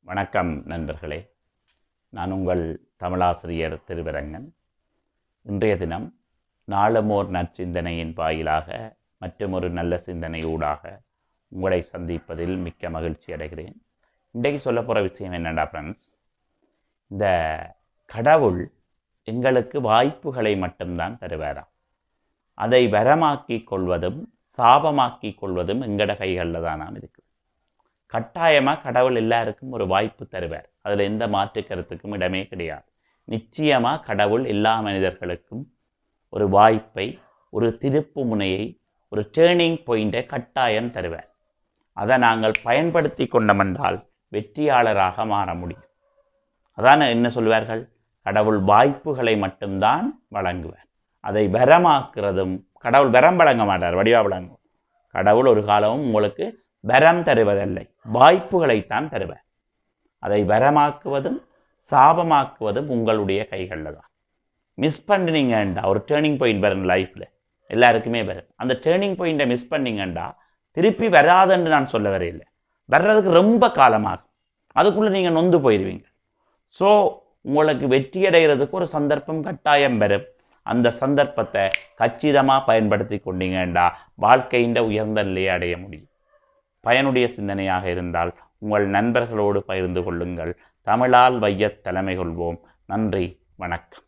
வணக்கம் நண்பர்களே நான் உங்கள் தமிழாசிரியர் திருவரங்கன் இன்றைய தினம் நாளமோர் நற்சிந்தனையின் வாயிலாக மற்றொரு நல்ல சிந்தனையூடாக உங்களை சந்திப்பதில் மிக்க மகிழ்ச்சி அடைகிறேன் இன்றைக்கு சொல்ல போகிற விஷயம் என்னடா ஃப்ரெண்ட்ஸ் இந்த கடவுள் எங்களுக்கு வாய்ப்புகளை மட்டும்தான் தருவாராம் அதை வரமாக்கி கொள்வதும் சாபமாக்கி கொள்வதும் எங்கட கைகளில் தான் நாம் இருக்குது கட்டாயமாக கடவுள் எல்லாருக்கும் ஒரு வாய்ப்பு தருவார் அதில் எந்த மாற்று கருத்துக்கும் இடமே கிடையாது நிச்சயமாக கடவுள் எல்லா மனிதர்களுக்கும் ஒரு வாய்ப்பை ஒரு திருப்பு முனையை ஒரு டேர்னிங் பாயிண்டை கட்டாயம் தருவார் அதை நாங்கள் பயன்படுத்தி கொண்டமென்றால் வெற்றியாளராக மாற முடியும் அதான் என்ன சொல்வார்கள் கடவுள் வாய்ப்புகளை மட்டும்தான் வழங்குவார் அதை வரமாக்குறதும் கடவுள் வரம் வழங்க மாட்டார் வடிவா வழங்கும் கடவுள் ஒரு காலமும் உங்களுக்கு வரம் தருவதில்லை வாய்ப்புகளைத்தான் தருவார் அதை வரமாக்குவதும் சாபமாக்குவதும் உங்களுடைய கைகளில் தான் மிஸ் பண்ணினீங்கண்டா ஒரு டேர்னிங் பாயிண்ட் வரும் லைஃப்பில் எல்லாருக்குமே வரும் அந்த டேர்னிங் பாயிண்ட்டை மிஸ் பண்ணீங்கண்டா திருப்பி வராதுன்னு நான் சொல்ல வரையில்லை வர்றதுக்கு ரொம்ப காலமாகும் அதுக்குள்ளே நீங்கள் நொந்து போயிடுவீங்க ஸோ உங்களுக்கு வெற்றி அடைகிறதுக்கு ஒரு சந்தர்ப்பம் கட்டாயம் வரும் அந்த சந்தர்ப்பத்தை கச்சிதமாக பயன்படுத்தி கொண்டீங்கண்டா வாழ்க்கையின் உயர்ந்த நிலையை அடைய முடியும் பயனுடைய சிந்தனையாக இருந்தால் உங்கள் நண்பர்களோடு பகிர்ந்து கொள்ளுங்கள் தமிழால் வையத் தலைமை கொள்வோம் நன்றி வணக்கம்